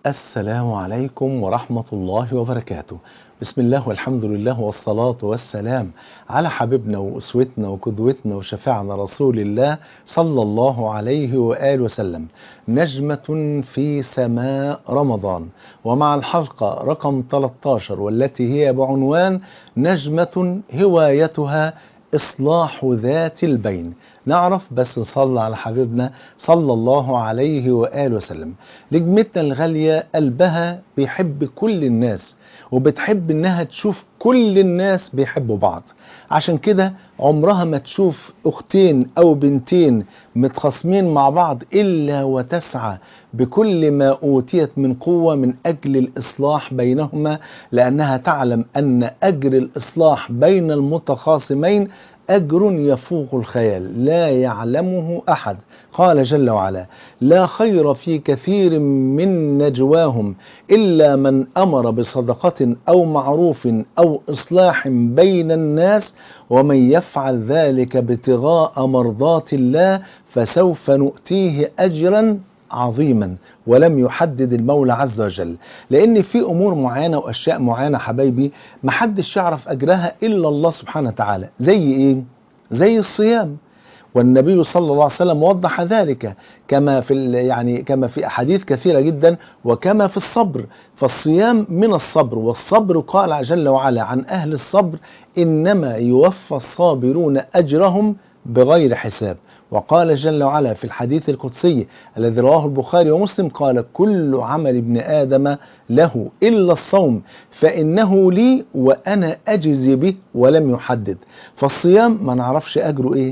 السلام عليكم ورحمة الله وبركاته بسم الله والحمد لله والصلاة والسلام على حبيبنا وأسوتنا وقدوتنا وشفيعنا رسول الله صلى الله عليه وآله وسلم نجمة في سماء رمضان ومع الحلقة رقم 13 والتي هي بعنوان نجمة هوايتها إصلاح ذات البين نعرف بس نصلي على حبيبنا صلى الله عليه وآله وسلم نجمتنا الغالية قلبها بيحب كل الناس وبتحب انها تشوف كل الناس بيحبوا بعض عشان كده عمرها ما تشوف اختين او بنتين متخاصمين مع بعض الا وتسعى بكل ما اوتيت من قوه من اجل الاصلاح بينهما لانها تعلم ان اجر الاصلاح بين المتخاصمين أجر يفوق الخيال لا يعلمه أحد قال جل وعلا لا خير في كثير من نجواهم إلا من أمر بصدقة أو معروف أو إصلاح بين الناس ومن يفعل ذلك ابتغاء مرضات الله فسوف نؤتيه أجرا عظيما ولم يحدد المولى عز وجل لان في امور معينه واشياء معينه حبايبي محدش يعرف اجرها الا الله سبحانه وتعالى زي ايه زي الصيام والنبي صلى الله عليه وسلم وضح ذلك كما في يعني كما في احاديث كثيره جدا وكما في الصبر فالصيام من الصبر والصبر قال جل وعلا عن اهل الصبر انما يوفى الصابرون اجرهم بغير حساب وقال جل وعلا في الحديث القدسي الذي رواه البخاري ومسلم قال كل عمل ابن آدم له إلا الصوم فإنه لي وأنا أجزي به ولم يحدد فالصيام ما نعرفش أجره إيه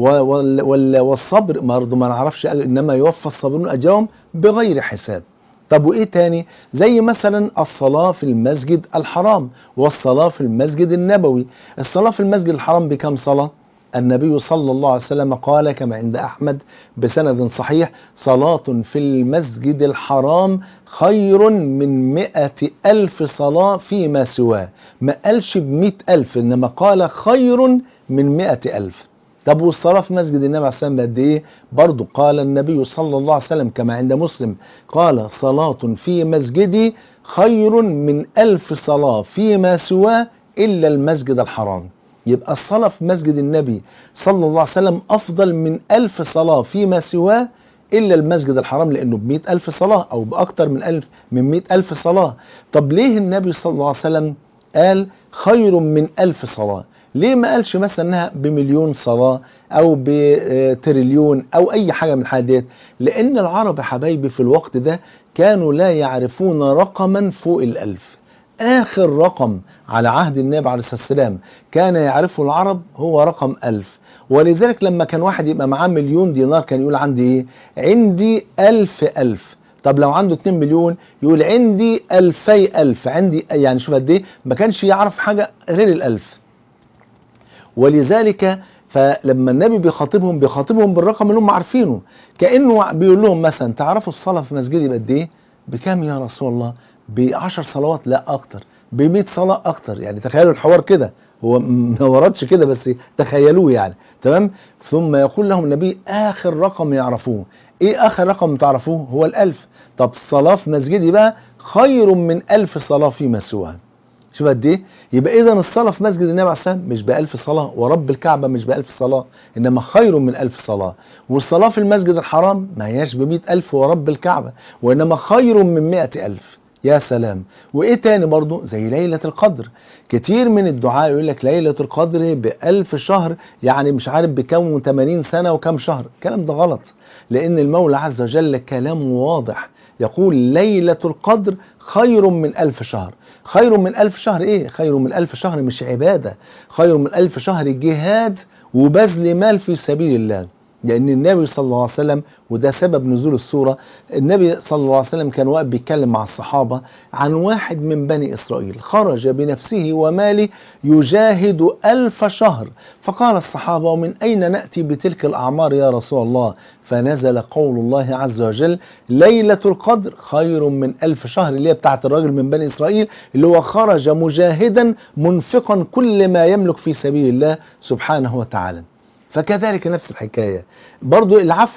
والصبر برضه ما نعرفش إنما يوفى الصابرون أجرهم بغير حساب طب وايه تاني زي مثلا الصلاة في المسجد الحرام والصلاة في المسجد النبوي الصلاة في المسجد الحرام بكم صلاة النبي صلى الله عليه وسلم قال كما عند أحمد بسند صحيح صلاة في المسجد الحرام خير من مئة ألف صلاة فيما سواه ما قالش بمئة ألف إنما قال خير من مئة ألف طب والصلاة في مسجد النبي عليه الصلاة والسلام قد إيه؟ برضه قال النبي صلى الله عليه وسلم كما عند مسلم قال صلاة في مسجدي خير من ألف صلاة فيما سواه إلا المسجد الحرام يبقى الصلاة في مسجد النبي صلى الله عليه وسلم أفضل من ألف صلاة فيما سواه إلا المسجد الحرام لأنه بمئة ألف صلاة أو بأكتر من ألف من مئة ألف صلاة طب ليه النبي صلى الله عليه وسلم قال خير من ألف صلاة ليه ما قالش مثلا انها بمليون صلاة او بتريليون او اي حاجة من الحاجات ديت لان العرب يا حبايبي في الوقت ده كانوا لا يعرفون رقما فوق الالف آخر رقم على عهد النبي عليه الصلاة والسلام كان يعرفه العرب هو رقم ألف ولذلك لما كان واحد يبقى معاه مليون دينار كان يقول عندي إيه عندي ألف ألف طب لو عنده 2 مليون يقول عندي ألفي ألف عندي يعني شوف قد إيه ما كانش يعرف حاجة غير الألف ولذلك فلما النبي بيخاطبهم بيخاطبهم بالرقم اللي هم عارفينه كأنه بيقول لهم مثلا تعرفوا الصلاة في مسجدي بقد إيه بكام يا رسول الله بعشر صلوات لا اكتر ب صلاة اكتر يعني تخيلوا الحوار كده هو ما وردش كده بس تخيلوه يعني تمام ثم يقول لهم النبي اخر رقم يعرفوه ايه اخر رقم تعرفوه هو الالف طب الصلاة في مسجدي بقى خير من الف صلاة فيما سواه شوف قد ايه يبقى اذا الصلاه في مسجد النبي عليه الصلاه مش بألف صلاه ورب الكعبه مش بألف صلاه انما خير من ألف صلاه والصلاه في المسجد الحرام ما هياش ب ألف ورب الكعبه وانما خير من مئة ألف يا سلام وايه تاني برضو زي ليلة القدر كتير من الدعاء يقول لك ليلة القدر بألف شهر يعني مش عارف بكم 80 سنة وكم شهر الكلام ده غلط لأن المولى عز وجل كلامه واضح يقول ليلة القدر خير من ألف شهر خير من ألف شهر إيه؟ خير من ألف شهر مش عبادة خير من ألف شهر جهاد وبذل مال في سبيل الله لأن النبي صلى الله عليه وسلم وده سبب نزول السورة النبي صلى الله عليه وسلم كان واقف بيتكلم مع الصحابة عن واحد من بني إسرائيل خرج بنفسه وماله يجاهد ألف شهر فقال الصحابة ومن أين نأتي بتلك الأعمار يا رسول الله فنزل قول الله عز وجل ليلة القدر خير من ألف شهر اللي هي بتاعت الراجل من بني إسرائيل اللي هو خرج مجاهدا منفقا كل ما يملك في سبيل الله سبحانه وتعالى فكذلك نفس الحكاية برضو العفو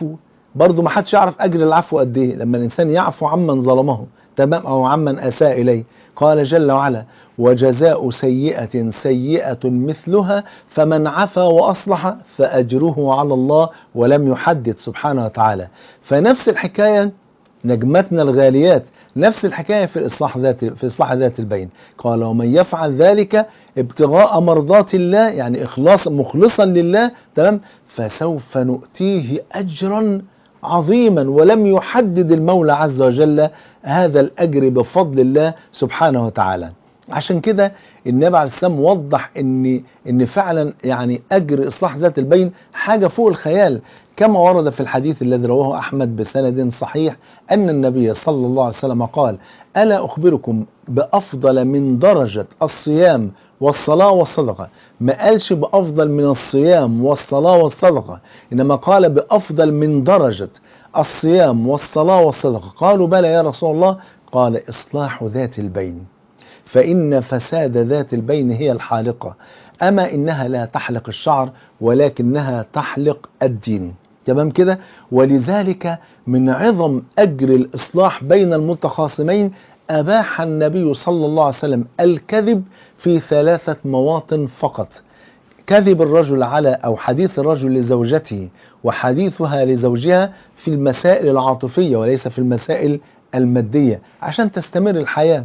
برضه ما حدش يعرف اجر العفو قد ايه لما الانسان يعفو عمن ظلمه تمام او عمن اساء اليه قال جل وعلا وجزاء سيئة سيئة مثلها فمن عفا وأصلح فأجره على الله ولم يحدد سبحانه وتعالى فنفس الحكاية نجمتنا الغاليات نفس الحكاية في إصلاح ذات في إصلاح ذات البين قال ومن يفعل ذلك ابتغاء مرضات الله يعني إخلاص مخلصا لله تمام فسوف نؤتيه أجرا عظيما ولم يحدد المولى عز وجل هذا الأجر بفضل الله سبحانه وتعالى عشان كده النبي عليه السلام وضح ان ان فعلا يعني اجر اصلاح ذات البين حاجه فوق الخيال كما ورد في الحديث الذي رواه احمد بسند صحيح ان النبي صلى الله عليه وسلم قال الا اخبركم بافضل من درجه الصيام والصلاه والصدقه ما قالش بافضل من الصيام والصلاه والصدقه انما قال بافضل من درجه الصيام والصلاه والصدقه قالوا بلى يا رسول الله قال اصلاح ذات البين فإن فساد ذات البين هي الحالقة أما إنها لا تحلق الشعر ولكنها تحلق الدين تمام كده ولذلك من عظم أجر الإصلاح بين المتخاصمين أباح النبي صلى الله عليه وسلم الكذب في ثلاثة مواطن فقط كذب الرجل على أو حديث الرجل لزوجته وحديثها لزوجها في المسائل العاطفية وليس في المسائل المادية عشان تستمر الحياة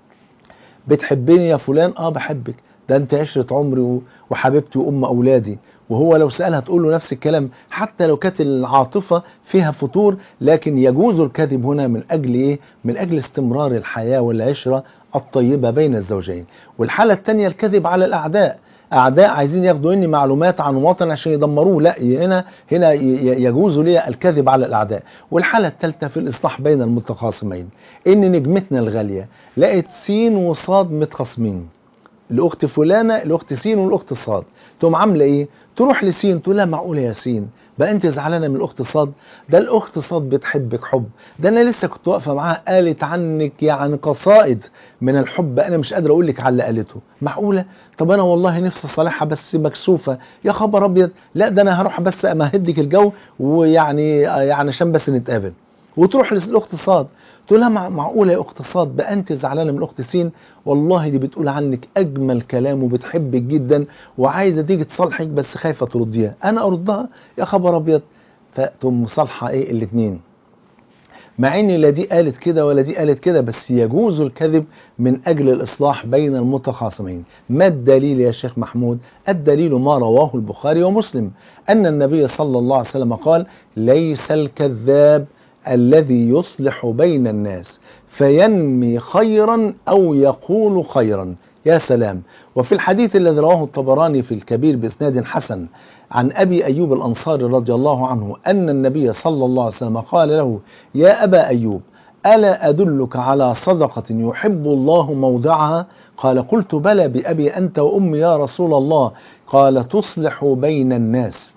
بتحبني يا فلان اه بحبك ده انت عشرة عمري وحبيبتي وام اولادي وهو لو سألها تقول له نفس الكلام حتى لو كانت العاطفة فيها فتور لكن يجوز الكذب هنا من اجل ايه من اجل استمرار الحياة والعشرة الطيبة بين الزوجين والحالة الثانية الكذب على الاعداء اعداء عايزين ياخدوا مني معلومات عن وطن عشان يدمروه لا هنا هنا يجوز لي الكذب على الاعداء والحاله الثالثه في الاصلاح بين المتخاصمين ان نجمتنا الغاليه لقت سين وصاد متخاصمين الاخت فلانه الاخت سين والاخت صاد تقوم عامله ايه تروح لسين تقول لها معقوله يا سين بقى انت زعلانه من الاخت صاد ده الاخت صاد بتحبك حب ده انا لسه كنت واقفه معاها قالت عنك يعني قصائد من الحب انا مش قادر اقول لك على اللي قالته معقوله طب انا والله نفسي صالحها بس مكسوفه يا خبر ابيض لا ده انا هروح بس امهدك الجو ويعني يعني عشان بس نتقابل وتروح للاخت صاد تقول لها معقوله يا اخت صاد بقى انت زعلانه من الاخت سين والله دي بتقول عنك اجمل كلام وبتحبك جدا وعايزه تيجي تصالحك بس خايفه ترديها انا ارضها يا خبر ابيض فتقوم مصالحه ايه الاثنين مع ان لا دي قالت كده ولا دي قالت كده بس يجوز الكذب من اجل الاصلاح بين المتخاصمين ما الدليل يا شيخ محمود الدليل ما رواه البخاري ومسلم ان النبي صلى الله عليه وسلم قال ليس الكذاب الذي يصلح بين الناس فينمي خيرا او يقول خيرا يا سلام وفي الحديث الذي رواه الطبراني في الكبير باسناد حسن عن ابي ايوب الانصاري رضي الله عنه ان النبي صلى الله عليه وسلم قال له يا ابا ايوب الا ادلك على صدقه يحب الله موضعها قال قلت بلى بابي انت وامي يا رسول الله قال تصلح بين الناس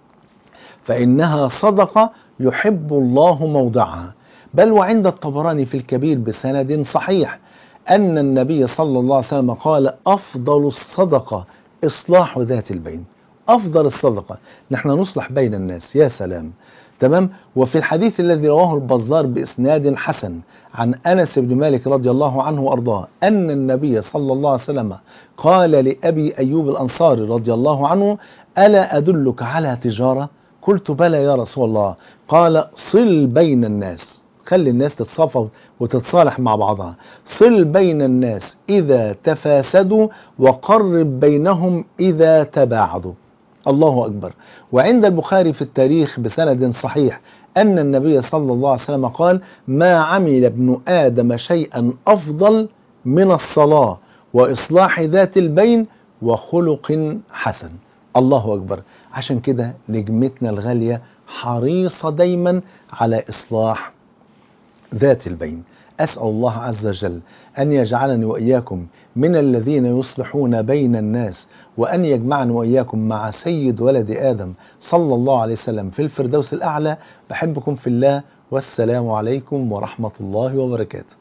فانها صدقه يحب الله موضعها بل وعند الطبراني في الكبير بسند صحيح أن النبي صلى الله عليه وسلم قال أفضل الصدقة إصلاح ذات البين أفضل الصدقة نحن نصلح بين الناس يا سلام تمام وفي الحديث الذي رواه البزار بإسناد حسن عن أنس بن مالك رضي الله عنه وأرضاه أن النبي صلى الله عليه وسلم قال لأبي أيوب الأنصاري رضي الله عنه ألا أدلك على تجارة قلت بلى يا رسول الله قال صل بين الناس خلي الناس تتصافى وتتصالح مع بعضها صل بين الناس إذا تفاسدوا وقرب بينهم إذا تباعدوا الله أكبر وعند البخاري في التاريخ بسند صحيح أن النبي صلى الله عليه وسلم قال ما عمل ابن آدم شيئا أفضل من الصلاة وإصلاح ذات البين وخلق حسن الله أكبر عشان كده نجمتنا الغالية حريصة دايما على إصلاح ذات البين أسأل الله عز وجل أن يجعلني وإياكم من الذين يصلحون بين الناس وأن يجمعني وإياكم مع سيد ولد آدم صلى الله عليه وسلم في الفردوس الأعلى بحبكم في الله والسلام عليكم ورحمة الله وبركاته